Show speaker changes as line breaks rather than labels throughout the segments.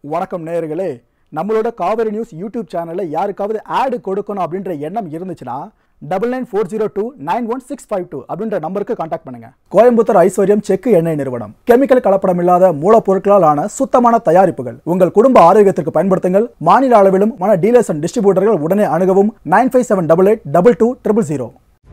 வணக்கம் நேயர்களே நம்மளோட காவேரி நியூஸ் யூடியூப் சேனலில் யாருக்காவது ஆடு கொடுக்கணும் அப்படின்ற எண்ணம் இருந்துச்சுன்னா double nine four zero two nine one six five two அப்படின்ற நம்பருக்கு காண்டாக்ட் பண்ணுங்க கோயம்புத்தூர் ஐஸ்வர்யம் செக்கு எண்ணெய் நிறுவனம் கெமிக்கல் கலப்படம் இல்லாத மூலப்பொருட்களால் ஆன சுத்தமான தயாரிப்புகள் உங்கள் குடும்ப ஆரோக்கியத்திற்கு பயன்படுத்துங்கள் மாநில அளவிலும் மன டீலர்ஸ் அண்ட் டிஸ்ட்ரிபியூட்டர்கள் உடனே அணுகவும் nine five seven double eight double two triple zero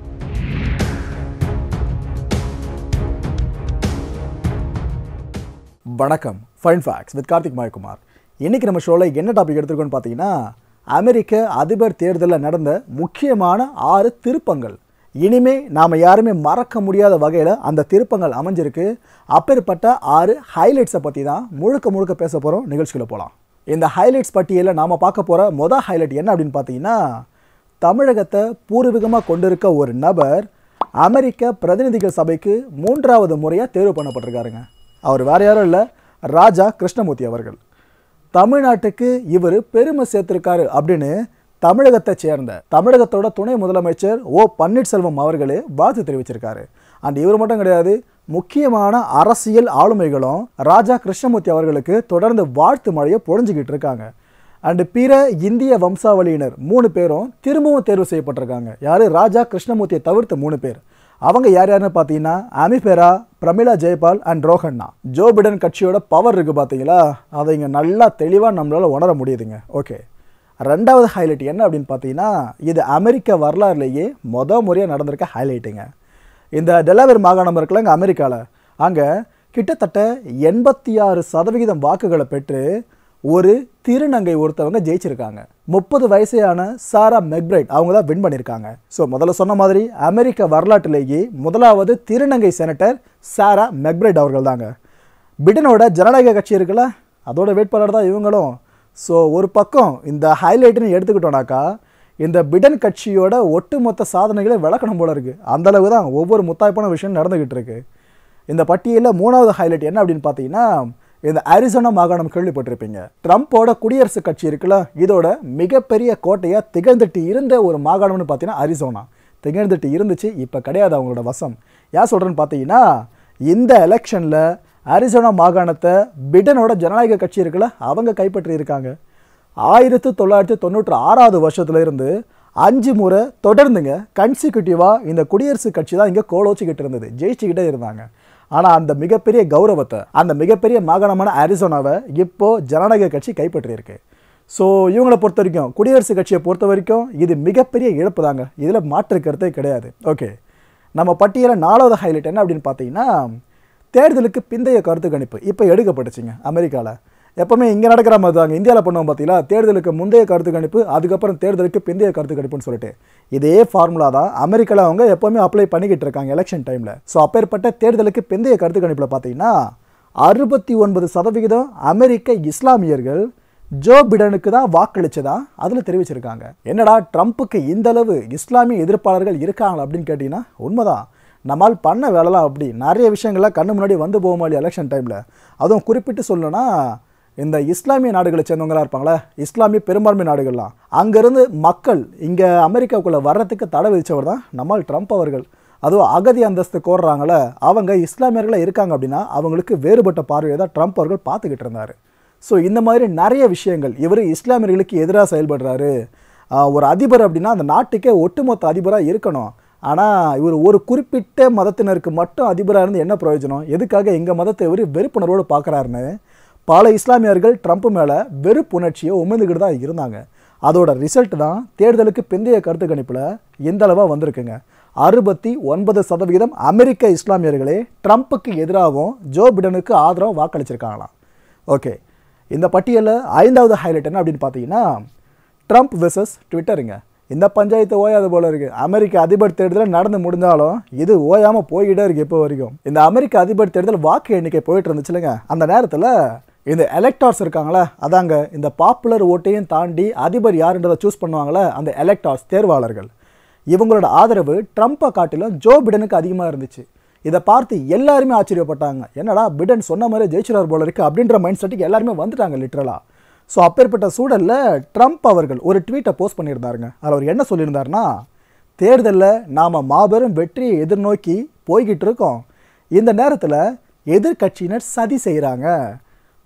வணக்கம் fine facts with Karthik Mayakumar இன்னைக்கு நம்ம ஷோவில் என்ன டாபிக் எடுத்திருக்கோம்னு பார்த்தீங்கன்னா அமெரிக்க அதிபர் தேர்தலில் நடந்த முக்கியமான ஆறு திருப்பங்கள் இனிமே நாம் யாருமே மறக்க முடியாத வகையில் அந்த திருப்பங்கள் அமைஞ்சிருக்கு அப்பேற்பட்ட ஆறு ஹைலைட்ஸை பற்றி தான் முழுக்க முழுக்க பேச போகிறோம் நிகழ்ச்சிக்குள்ள போகலாம் இந்த ஹைலைட்ஸ் பட்டியலில் நாம் பார்க்க போகிற மொதல் ஹைலைட் என்ன அப்படின்னு பார்த்தீங்கன்னா தமிழகத்தை பூர்வீகமாக கொண்டிருக்க ஒரு நபர் அமெரிக்க பிரதிநிதிகள் சபைக்கு மூன்றாவது முறையாக தேர்வு பண்ணப்பட்டிருக்காருங்க அவர் வேற யாரும் இல்லை ராஜா கிருஷ்ணமூர்த்தி அவர்கள் தமிழ்நாட்டுக்கு இவர் பெருமை சேர்த்திருக்காரு அப்படின்னு தமிழகத்தை சேர்ந்த தமிழகத்தோட துணை முதலமைச்சர் ஓ பன்னீர்செல்வம் அவர்களே வாழ்த்து தெரிவிச்சிருக்காரு அண்ட் இவர் மட்டும் கிடையாது முக்கியமான அரசியல் ஆளுமைகளும் ராஜா கிருஷ்ணமூர்த்தி அவர்களுக்கு தொடர்ந்து வாழ்த்து மழையை பொழிஞ்சுக்கிட்டு இருக்காங்க அண்டு பிற இந்திய வம்சாவளியினர் மூணு பேரும் திரும்பவும் தேர்வு செய்யப்பட்டிருக்காங்க யாரு ராஜா கிருஷ்ணமூர்த்தியை தவிர்த்து மூணு பேர் அவங்க யார் யாருன்னு பார்த்தீங்கன்னா அமிபெரா Pramila Jayapal and ரோஹண்ணா Joe Biden கட்சியோட பவர் இருக்குது பார்த்தீங்களா அதை இங்கே நல்லா தெளிவாக நம்மளால் உணர முடியுதுங்க ஓகே ரெண்டாவது ஹைலைட் என்ன அப்படின்னு பார்த்தீங்கன்னா இது அமெரிக்க வரலாறுலேயே மொத முறையாக நடந்திருக்க ஹைலைட்டுங்க இந்த டெலாவேர் மாகாணம் இருக்குல்லங்க அமெரிக்காவில் அங்கே கிட்டத்தட்ட எண்பத்தி ஆறு சதவிகிதம் வாக்குகளை பெற்று ஒரு திருநங்கை ஒருத்தவங்க ஜெயிச்சிருக்காங்க முப்பது வயசையான சாரா மெக்பிரைட் அவங்க தான் வின் பண்ணியிருக்காங்க ஸோ முதல்ல சொன்ன மாதிரி அமெரிக்க வரலாற்றிலேயே முதலாவது திருநங்கை செனட்டர் சாரா மெக்பிரைட் அவர்கள் தாங்க பிடனோட ஜனநாயக கட்சி இருக்குல்ல அதோட வேட்பாளர் தான் இவங்களும் ஸோ ஒரு பக்கம் இந்த ஹைலைட்னு எடுத்துக்கிட்டோம்னாக்கா இந்த பிடன் கட்சியோட ஒட்டுமொத்த சாதனைகளை விளக்கணும் போல இருக்குது அந்தளவு தான் ஒவ்வொரு முத்தாய்ப்பான விஷயம் நடந்துக்கிட்டு இருக்கு இந்த பட்டியலில் மூணாவது ஹைலைட் என்ன அப்படின்னு பார்த்தீங்கன்னா இந்த அரிசோனா மாகாணம் கேள்விப்பட்டிருப்பீங்க ட்ரம்ப்போட குடியரசுக் கட்சி இருக்குல்ல இதோட மிகப்பெரிய கோட்டையாக திகழ்ந்துட்டு இருந்த ஒரு மாகாணம்னு பார்த்தீங்கன்னா அரிசோனா திகழ்ந்துட்டு இருந்துச்சு இப்போ கிடையாது அவங்களோட வசம் ஏன் சொல்கிறேன்னு பார்த்தீங்கன்னா இந்த எலெக்ஷனில் அரிசோனா மாகாணத்தை பிடனோட ஜனநாயக கட்சி இருக்குல்ல அவங்க கைப்பற்றி இருக்காங்க ஆயிரத்தி தொள்ளாயிரத்தி தொண்ணூற்றி ஆறாவது வருஷத்துல இருந்து அஞ்சு முறை தொடர்ந்துங்க கன்சிக்யூட்டிவாக இந்த குடியரசுக் கட்சி தான் இங்கே கோலோச்சிக்கிட்டு இருந்தது ஜெயிச்சுக்கிட்டே இருந்தாங்க ஆனால் அந்த மிகப்பெரிய கௌரவத்தை அந்த மிகப்பெரிய மாகாணமான அரிசோனாவை இப்போ ஜனநாயக கட்சி கைப்பற்றியிருக்கு ஸோ இவங்களை பொறுத்த வரைக்கும் குடியரசுக் கட்சியை பொறுத்த வரைக்கும் இது மிகப்பெரிய இழப்பு தாங்க இதில் மாற்று கருத்தே கிடையாது ஓகே நம்ம பட்டியலில் நாலாவது ஹைலைட் என்ன அப்படின்னு பார்த்தீங்கன்னா தேர்தலுக்கு பிந்தைய கருத்து கணிப்பு இப்போ எடுக்கப்பட்டுச்சுங்க அமெரிக்காவில் எப்பவுமே இங்கே நடக்கிற மாதிரி தாங்க இந்தியாவில் பண்ணுவோம் பார்த்தீங்களா தேர்தலுக்கு முந்தைய கருத்து கணிப்பு அதுக்கப்புறம் தேர்தலுக்கு பிந்தைய கருத்து கணிப்புன்னு சொல்லிட்டு இதே ஃபார்முலா தான் அமெரிக்காவில் அவங்க எப்போவுமே அப்ளை பண்ணிக்கிட்டு இருக்காங்க எலெக்ஷன் டைமில் ஸோ அப்பேற்பட்ட தேர்தலுக்கு பிந்தைய கருத்து கணிப்பில் பார்த்தீங்கன்னா அறுபத்தி ஒன்பது சதவிகிதம் அமெரிக்க இஸ்லாமியர்கள் ஜோ பிடனுக்கு தான் வாக்களிச்சதா அதில் தெரிவிச்சிருக்காங்க என்னடா ட்ரம்ப்புக்கு இந்த அளவு இஸ்லாமிய எதிர்ப்பாளர்கள் இருக்காங்களா அப்படின்னு கேட்டிங்கன்னா உண்மைதான் நம்மால் பண்ண வேலைலாம் அப்படி நிறைய விஷயங்கள்லாம் கண்ணு முன்னாடி வந்து போகுமா இல்லையா எலெக்ஷன் டைமில் அதுவும் குறிப்பிட்டு சொல்லணும்னா இந்த இஸ்லாமிய நாடுகளை சேர்ந்தவங்களா இருப்பாங்களே இஸ்லாமிய பெரும்பான்மை நாடுகள்லாம் அங்கேருந்து மக்கள் இங்கே அமெரிக்காவுக்குள்ளே வர்றதுக்கு தடை விதித்தவர் தான் நம்மால் ட்ரம்ப் அவர்கள் அதுவும் அகதி அந்தஸ்து கோர்றாங்களே அவங்க இஸ்லாமியர்களாக இருக்காங்க அப்படின்னா அவங்களுக்கு வேறுபட்ட பார்வையை தான் ட்ரம்ப் அவர்கள் பார்த்துக்கிட்டு இருந்தார் ஸோ இந்த மாதிரி நிறைய விஷயங்கள் இவர் இஸ்லாமியர்களுக்கு எதிராக செயல்படுறாரு ஆஹ் ஒரு அதிபர் அப்படின்னா அந்த நாட்டுக்கே ஒட்டுமொத்த அதிபராக இருக்கணும் ஆனால் இவர் ஒரு குறிப்பிட்ட மதத்தினருக்கு மட்டும் அதிபராக இருந்து என்ன பிரயோஜனம் எதுக்காக எங்கள் மதத்தை இவர் வெறுப்புணர்வோடு பார்க்குறாருன்னு பல இஸ்லாமியர்கள் ட்ரம்ப் மேலே வெறுப்புணர்ச்சியை உமிழ்ந்துக்கிட்டு தான் இருந்தாங்க அதோட ரிசல்ட் தான் தேர்தலுக்கு பிந்தைய கருத்து கணிப்பில் எந்த அளவாக வந்திருக்குங்க அறுபத்தி ஒன்பது சதவிகிதம் அமெரிக்க இஸ்லாமியர்களே ட்ரம்ப்புக்கு எதிராகவும் ஜோ பிடனுக்கு ஆதரவு வாக்களிச்சிருக்காங்களாம் ஓகே இந்த பட்டியலில் ஐந்தாவது ஹைலைட் என்ன அப்படின்னு பார்த்தீங்கன்னா ட்ரம்ப் வெர்சஸ் ட்விட்டருங்க இந்த பஞ்சாயத்து ஓயாது போல இருக்கு அமெரிக்க அதிபர் தேர்தல் நடந்து முடிஞ்சாலும் இது ஓயாமல் போய்கிட்டே இருக்கு இப்போ வரைக்கும் இந்த அமெரிக்க அதிபர் தேர்தல் வாக்கு எண்ணிக்கை போயிட்டு இருந்துச்சுலங்க அந்த நேரத்தில் இந்த எலெக்டார்ஸ் இருக்காங்களே அதாங்க இந்த பாப்புலர் ஓட்டையும் தாண்டி அதிபர் யாருன்றதை சூஸ் பண்ணுவாங்களே அந்த எலெக்டார்ஸ் தேர்வாளர்கள் இவங்களோட ஆதரவு ட்ரம்ப்பை காட்டிலும் ஜோ பிடனுக்கு அதிகமாக இருந்துச்சு இதை பார்த்து எல்லாருமே ஆச்சரியப்பட்டாங்க என்னடா பிடன் சொன்ன மாதிரி ஜெயிச்சிடார் போல இருக்கு அப்படின்ற மைண்ட் செட்டுக்கு எல்லாருமே வந்துட்டாங்க லிட்ரலாக ஸோ அப்பேற்பட்ட சூழலில் ட்ரம்ப் அவர்கள் ஒரு ட்வீட்டை போஸ்ட் பண்ணியிருந்தாருங்க அதில் அவர் என்ன சொல்லியிருந்தாருன்னா தேர்தலில் நாம் மாபெரும் வெற்றியை எதிர்நோக்கி போய்கிட்டு இருக்கோம் இந்த நேரத்தில் எதிர்க்கட்சியினர் சதி செய்கிறாங்க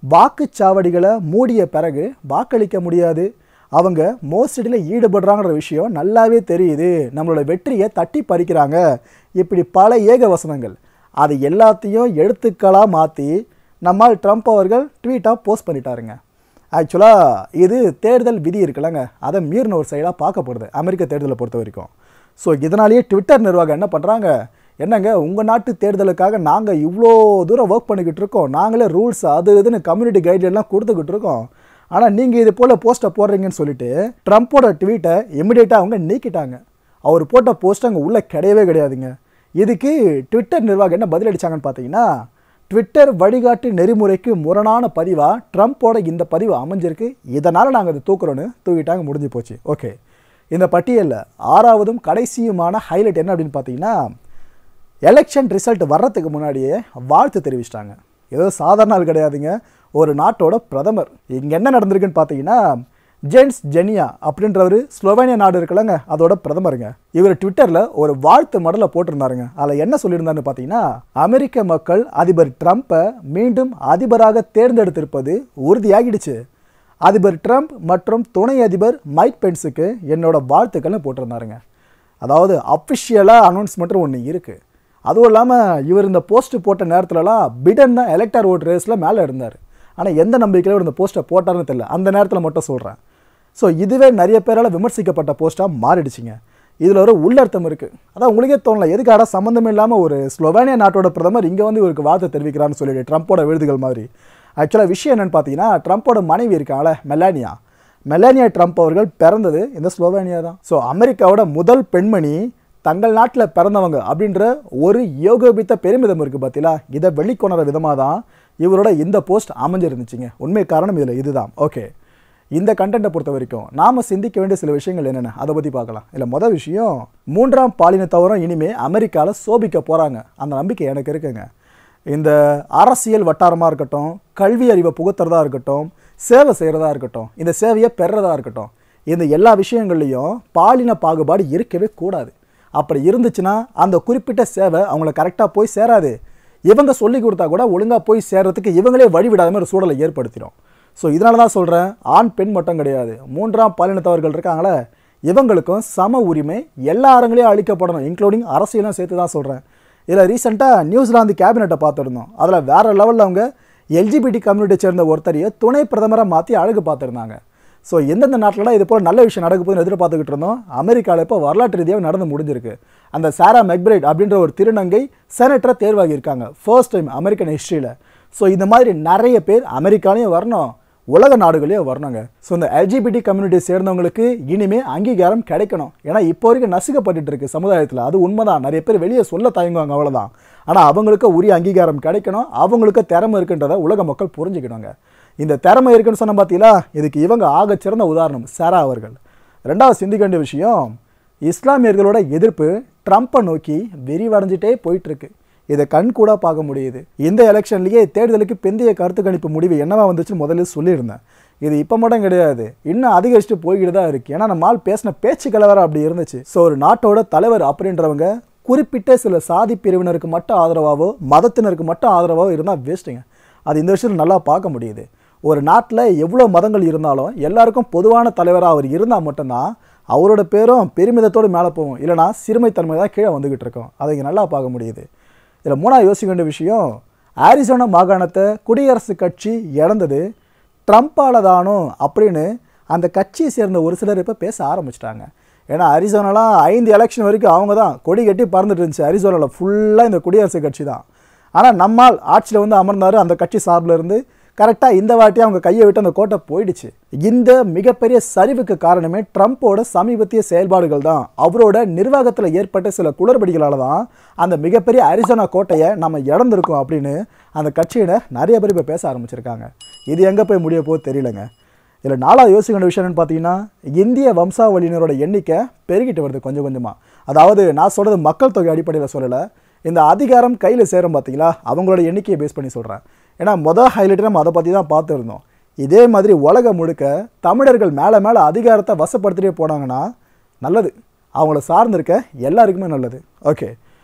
வாக்குச்சாவடிகளை மூடிய பிறகு வாக்களிக்க முடியாது அவங்க மோசடியில் ஈடுபடுறாங்கிற விஷயம் நல்லாவே தெரியுது நம்மளோட வெற்றியை தட்டி பறிக்கிறாங்க இப்படி பல ஏக வசனங்கள் அது எல்லாத்தையும் எழுத்துக்களாக மாற்றி நம்மால் ட்ரம்ப் அவர்கள் ட்வீட்டாக போஸ்ட் பண்ணிட்டாருங்க ஆக்சுவலாக இது தேர்தல் விதி இருக்குல்லங்க அதை மீறின ஒரு சைடாக பார்க்கப்படுது அமெரிக்க தேர்தலை பொறுத்த வரைக்கும் ஸோ இதனாலேயே ட்விட்டர் நிர்வாகம் என்ன பண்ணுறாங்க என்னங்க உங்கள் நாட்டு தேர்தலுக்காக நாங்கள் இவ்வளோ தூரம் ஒர்க் பண்ணிக்கிட்டு இருக்கோம் நாங்களே ரூல்ஸ் அது இதுன்னு கம்யூனிட்டி கைட்லைன்லாம் கொடுத்துக்கிட்டு இருக்கோம் ஆனால் நீங்கள் இது போல் போஸ்ட்டை போடுறீங்கன்னு சொல்லிட்டு ட்ரம்ப்போட ட்வீட்டை இமிடியேட்டாக அவங்க நீக்கிட்டாங்க அவர் போட்ட போஸ்ட் அங்கே உள்ளே கிடையவே கிடையாதுங்க இதுக்கு ட்விட்டர் நிர்வாகம் என்ன பதிலடிச்சாங்கன்னு பார்த்தீங்கன்னா ட்விட்டர் வழிகாட்டு நெறிமுறைக்கு முரணான பதிவாக ட்ரம்ப்போட இந்த பதிவு அமைஞ்சிருக்கு இதனால் நாங்கள் அதை தூக்குறோன்னு தூக்கிட்டாங்க முடிஞ்சு போச்சு ஓகே இந்த பட்டியலில் ஆறாவதும் கடைசியுமான ஹைலைட் என்ன அப்படின்னு பார்த்தீங்கன்னா எலெக்ஷன் ரிசல்ட் வர்றதுக்கு முன்னாடியே வாழ்த்து தெரிவிச்சிட்டாங்க ஏதோ சாதாரண ஆள் கிடையாதுங்க ஒரு நாட்டோட பிரதமர் இங்கே என்ன நடந்திருக்குன்னு பார்த்தீங்கன்னா ஜென்ஸ் ஜெனியா அப்படின்றவர் ஸ்லோவேனியா நாடு இருக்குல்லங்க அதோட பிரதமருங்க இவர் ட்விட்டரில் ஒரு வாழ்த்து மடலை போட்டிருந்தாருங்க அதில் என்ன சொல்லியிருந்தாருன்னு பார்த்தீங்கன்னா அமெரிக்க மக்கள் அதிபர் ட்ரம்ப்பை மீண்டும் அதிபராக தேர்ந்தெடுத்திருப்பது உறுதியாகிடுச்சு அதிபர் ட்ரம்ப் மற்றும் துணை அதிபர் மைக் பென்ஸுக்கு என்னோட வாழ்த்துக்கள்னு போட்டிருந்தாருங்க அதாவது அஃபிஷியலாக அனௌன்ஸ்மெண்ட்டும் ஒன்று இருக்குது அதுவும் இல்லாமல் இவர் இந்த போஸ்ட் போட்ட நேரத்துலலாம் பிடன் தான் எலக்டர் ஓட் ரேஸில் மேலே இருந்தார் ஆனால் எந்த நம்பிக்கையில் இவர் இந்த போஸ்ட்டை போட்டார்னு தெரியல அந்த நேரத்தில் மட்டும் சொல்கிறேன் ஸோ இதுவே நிறைய பேரால் விமர்சிக்கப்பட்ட போஸ்ட்டாக மாறிடுச்சுங்க இதில் ஒரு உள்ளர்த்தம் இருக்குது அதான் உங்களுக்கே தோணல எதுக்காக சம்மந்தம் இல்லாமல் ஒரு ஸ்லோவேனியா நாட்டோட பிரதமர் இங்கே வந்து இவருக்கு வாழ்த்து தெரிவிக்கிறான்னு சொல்லிட்டு ட்ரம்ப்போட விருதுகள் மாதிரி ஆக்சுவலாக விஷயம் என்னென்னு பார்த்தீங்கன்னா ட்ரம்ப்போட மனைவி இருக்காங்களே மெலானியா மெலானியா ட்ரம்ப் அவர்கள் பிறந்தது இந்த ஸ்லோவேனியா தான் ஸோ அமெரிக்காவோட முதல் பெண்மணி தங்கள் நாட்டில் பிறந்தவங்க அப்படின்ற ஒரு யோகோபித்த பெருமிதம் இருக்குது பார்த்தீங்களா இதை வெளிக்கொணர விதமாக தான் இவரோட இந்த போஸ்ட் அமைஞ்சிருந்துச்சுங்க உண்மை காரணம் இதில் இதுதான் ஓகே இந்த கண்டென்ட்டை பொறுத்த வரைக்கும் நாம் சிந்திக்க வேண்டிய சில விஷயங்கள் என்னென்ன அதை பற்றி பார்க்கலாம் இல்லை மொதல் விஷயம் மூன்றாம் பாலினத்தவரும் இனிமேல் அமெரிக்காவில் சோபிக்க போகிறாங்க அந்த நம்பிக்கை எனக்கு இருக்குங்க இந்த அரசியல் வட்டாரமாக இருக்கட்டும் கல்வி அறிவை புகுத்துறதா இருக்கட்டும் சேவை செய்கிறதா இருக்கட்டும் இந்த சேவையை பெறதா இருக்கட்டும் இந்த எல்லா விஷயங்கள்லையும் பாலின பாகுபாடு இருக்கவே கூடாது அப்படி இருந்துச்சுன்னா அந்த குறிப்பிட்ட சேவை அவங்கள கரெக்டாக போய் சேராது இவங்க சொல்லி கொடுத்தா கூட ஒழுங்காக போய் சேர்றதுக்கு இவங்களே வழிவிடாத மாதிரி ஒரு சூழலை ஏற்படுத்திடும் ஸோ இதனால தான் சொல்கிறேன் ஆண் பெண் மட்டும் கிடையாது மூன்றாம் பாலினத்தவர்கள் இருக்காங்களே இவங்களுக்கும் சம உரிமை எல்லா அரங்களையும் அளிக்கப்படணும் இன்க்ளூடிங் அரசியலும் சேர்த்து தான் சொல்கிறேன் இதில் ரீசெண்டாக நியூசிலாந்து கேபினெட்டை பார்த்துருந்தோம் அதில் வேறு லெவலில் அவங்க எல்ஜிபிடி கம்யூனிட்டியை சேர்ந்த ஒருத்தரையே துணை பிரதமராக மாற்றி அழகு பார்த்துருந்தாங்க ஸோ எந்தெந்த நாட்டிலலாம் இது போல் நல்ல விஷயம் நடக்க போகுதுன்னு எதிர்பார்த்துக்கிட்டு இருந்தோம் அமெரிக்காவில் இப்போ வரலாற்று ரீதியாக நடந்து முடிஞ்சிருக்கு அந்த சாரா மெக்பிரைட் அப்படின்ற ஒரு திருநங்கை செனட்டரை தேர்வாகி இருக்காங்க ஃபர்ஸ்ட் டைம் அமெரிக்கன் ஹிஸ்ட்ரியில் ஸோ இந்த மாதிரி நிறைய பேர் அமெரிக்காலையும் வரணும் உலக நாடுகளையும் வரணுங்க ஸோ இந்த எல்ஜிபிடி கம்யூனிட்டியை சேர்ந்தவங்களுக்கு இனிமே அங்கீகாரம் கிடைக்கணும் ஏன்னா இப்போ வரைக்கும் நசுக்கப்பட்டுட்டு இருக்கு சமுதாயத்தில் அது உண்மைதான் நிறைய பேர் வெளியே சொல்ல தயங்குவாங்க அவ்வளோதான் ஆனால் அவங்களுக்கு உரிய அங்கீகாரம் கிடைக்கணும் அவங்களுக்கு திறமை இருக்குன்றதை உலக மக்கள் புரிஞ்சுக்கணுங்க இந்த திறமை இருக்குன்னு சொன்ன பார்த்தீங்களா இதுக்கு இவங்க ஆகச் சிறந்த உதாரணம் சாரா அவர்கள் ரெண்டாவது சிந்திக்க வேண்டிய விஷயம் இஸ்லாமியர்களோட எதிர்ப்பு ட்ரம்ப்பை நோக்கி விரிவடைஞ்சிட்டே போயிட்டு இருக்கு இதை கண் கூட பார்க்க முடியுது இந்த எலெக்ஷன்லேயே தேர்தலுக்கு பிந்தைய கருத்து கணிப்பு முடிவு என்னவா வந்துச்சுன்னு முதல்ல சொல்லியிருந்தேன் இது இப்போ மட்டும் கிடையாது இன்னும் அதிகரிச்சுட்டு போய்கிட்டு தான் இருக்கு ஏன்னா நம்ம ஆள் பேசின பேச்சு கலவரம் அப்படி இருந்துச்சு ஸோ ஒரு நாட்டோட தலைவர் அப்படின்றவங்க குறிப்பிட்ட சில சாதி பிரிவினருக்கு மட்டும் ஆதரவாவோ மதத்தினருக்கு மட்டும் ஆதரவாவோ இருந்தால் வேஸ்ட்டுங்க அது இந்த விஷயத்தில் நல்லா பார்க்க முடியுது ஒரு நாட்டில் எவ்வளோ மதங்கள் இருந்தாலும் எல்லாருக்கும் பொதுவான தலைவராக அவர் இருந்தால் மட்டும்தான் அவரோட பேரும் பெருமிதத்தோடு மேலே போகும் இல்லைனா சிறுமைத்தன்மை தான் கீழே வந்துக்கிட்டு இருக்கோம் அதை இங்கே நல்லா பார்க்க முடியுது இதில் மூணாவது யோசிக்க வேண்டிய விஷயம் ஆரிசோனா மாகாணத்தை குடியரசுக் கட்சி இழந்தது ட்ரம்ப்பால தானோ அப்படின்னு அந்த கட்சியை சேர்ந்த ஒரு சிலர் இப்போ பேச ஆரம்பிச்சிட்டாங்க ஏன்னா அரிசோனாலாம் ஐந்து எலெக்ஷன் வரைக்கும் அவங்க தான் கொடி கட்டி பறந்துட்டு இருந்துச்சு அரிசோனாவில் ஃபுல்லாக இந்த குடியரசுக் கட்சி தான் ஆனால் நம்மால் ஆட்சியில் வந்து அமர்ந்தார் அந்த கட்சி சார்பில் இருந்து கரெக்டாக இந்த வாட்டி அவங்க கையை விட்டு அந்த கோட்டை போயிடுச்சு இந்த மிகப்பெரிய சரிவுக்கு காரணமே ட்ரம்ப்போட சமீபத்திய செயல்பாடுகள் தான் அவரோட நிர்வாகத்தில் ஏற்பட்ட சில குளறுபடிகளால் தான் அந்த மிகப்பெரிய அரிசோனா கோட்டையை நம்ம இழந்திருக்கோம் அப்படின்னு அந்த கட்சியினர் நிறைய பேர் இப்போ பேச ஆரம்பிச்சிருக்காங்க இது எங்கே போய் முடிய போகுது தெரியலங்க இதில் நாலாவது யோசிக்க வேண்டிய விஷயம் என்னன்னு பார்த்தீங்கன்னா இந்திய வம்சாவளியினரோட எண்ணிக்கை பெருகிட்டு வருது கொஞ்சம் கொஞ்சமாக அதாவது நான் சொல்கிறது மக்கள் தொகை அடிப்படையில் சொல்லலை இந்த அதிகாரம் கையில் சேரும் பார்த்தீங்களா அவங்களோட எண்ணிக்கையை பேஸ் பண்ணி சொல்கிறேன் ஏன்னா மொதல் ஹைலைட்டு நம்ம அதை பற்றி தான் பார்த்துருந்தோம் இதே மாதிரி உலகம் முழுக்க தமிழர்கள் மேலே மேலே அதிகாரத்தை வசப்படுத்திட்டே போனாங்கன்னா நல்லது அவங்கள சார்ந்திருக்க எல்லாருக்குமே நல்லது ஓகே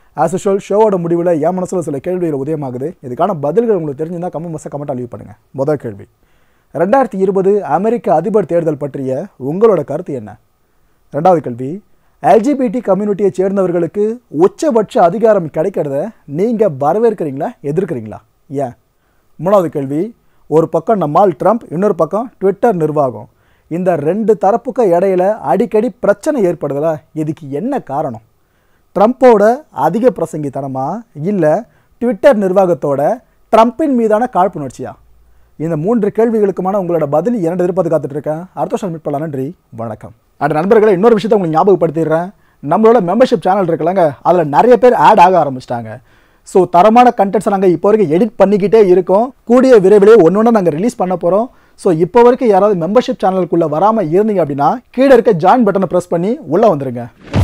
ஆஸ் யூஷுவல் ஷோவோட முடிவில் என் மனசில் சில கேள்விகள் உதயமாகுது இதுக்கான பதில்கள் உங்களுக்கு தெரிஞ்சிருந்தால் கமெண்ட் மச கமெண்ட் லீவ் பண்ணுங்கள் முதல் கேள்வி ரெண்டாயிரத்தி இருபது அமெரிக்க அதிபர் தேர்தல் பற்றிய உங்களோட கருத்து என்ன ரெண்டாவது கேள்வி எல்ஜிபிடி கம்யூனிட்டியை சேர்ந்தவர்களுக்கு உச்சபட்ச அதிகாரம் கிடைக்கிறத நீங்கள் வரவேற்கிறீங்களா எதிர்க்கிறீங்களா ஏன் மூணாவது கேள்வி ஒரு பக்கம் நம்மால் ட்ரம்ப் இன்னொரு பக்கம் ட்விட்டர் நிர்வாகம் இந்த ரெண்டு தரப்புக்கு இடையில அடிக்கடி பிரச்சனை ஏற்படுதுல இதுக்கு என்ன காரணம் ட்ரம்ப்போட அதிக பிரசங்கித்தனமா இல்லை ட்விட்டர் நிர்வாகத்தோட ட்ரம்ப்பின் மீதான காழ்ப்புணர்ச்சியா இந்த மூன்று கேள்விகளுக்குமான உங்களோட பதில் என்ன எதிர்பார்த்து காத்துட்டு இருக்கேன் அடுத்த வருஷம் மீட் பண்ணலாம் நன்றி வணக்கம் அண்ட் நண்பர்களே இன்னொரு விஷயத்தை உங்களுக்கு ஞாபகப்படுத்திடுறேன் நம்மளோட மெம்பர்ஷிப் சேனல் இருக்குல்லங்க அதில் நிறைய பேர் ஆட் ஆக ஆரம்பிச்சிட்டாங்க ஸோ தரமான கண்டென்ட்ஸை நாங்கள் இப்போ வரைக்கும் எடிட் பண்ணிக்கிட்டே இருக்கோம் கூடிய விரைவிலே ஒன்று ஒன்று நாங்கள் ரிலீஸ் பண்ண போகிறோம் ஸோ இப்போ வரைக்கும் யாராவது மெம்பர்ஷிப் சேனலுக்குள்ளே வராமல் இருந்தீங்க அப்படின்னா கீழே இருக்க ஜாயின் பட்டனை ப்ரெஸ் பண்ணி உள்ளே வந்துருங்க